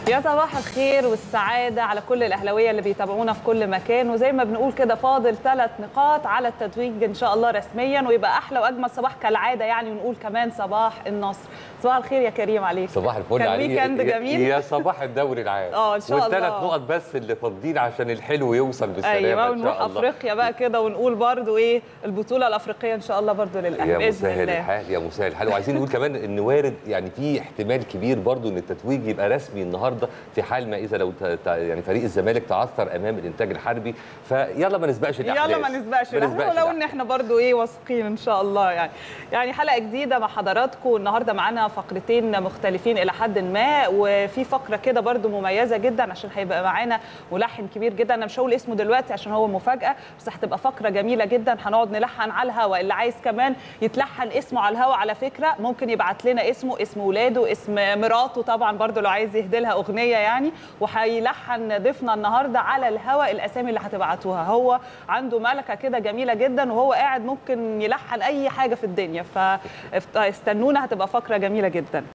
يا صباح الخير والسعادة على كل الأهلاوية اللي بيتابعونا في كل مكان وزي ما بنقول كده فاضل ثلاث نقاط على التتويج إن شاء الله رسميا ويبقى أحلى وأجمل صباح كالعادة يعني ونقول كمان صباح النصر صباح الخير يا كريم عليك صباح الفل كان عليك ويكند يا- جميل يا صباح الدوري العام آه، إن شاء الله. والثلاث نقط بس اللي فاضلين عشان الحلو يوصل بالسلامه ايوه ان ونروح شاء الله افريقيا بقى كده ونقول برضو ايه البطوله الافريقيه ان شاء الله برضو للاهلي يا باذن مسهل الله الحال يا مسهل الحال وعايزين نقول كمان ان وارد يعني في احتمال كبير برضو ان التتويج يبقى رسمي النهارده في حال ما اذا لو ت- ت- يعني فريق الزمالك تعثر امام الانتاج الحربي فيلا ما نسبقش الاحداث يلا ما نسبقش ما الأهلي، ولو ان الأحداث. احنا برضو ايه واثقين ان شاء الله يعني يعني حلقه جديده مع حضراتكم النهارده معانا فقرتين مختلفين الى حد ما وفي فقره كده برضو مميزه جدا عشان هيبقى معانا ملحن كبير جدا انا مش هقول اسمه دلوقتي عشان هو مفاجاه بس هتبقى فقره جميله جدا هنقعد نلحن على الهوا اللي عايز كمان يتلحن اسمه على الهوا على فكره ممكن يبعت لنا اسمه اسم ولاده اسم مراته طبعا برضو لو عايز يهدي لها اغنيه يعني وهيلحن ضيفنا النهارده على الهوا الاسامي اللي هتبعتوها هو عنده ملكه كده جميله جدا وهو قاعد ممكن يلحن اي حاجه في الدنيا فاستنونا هتبقى فقره جميله جدا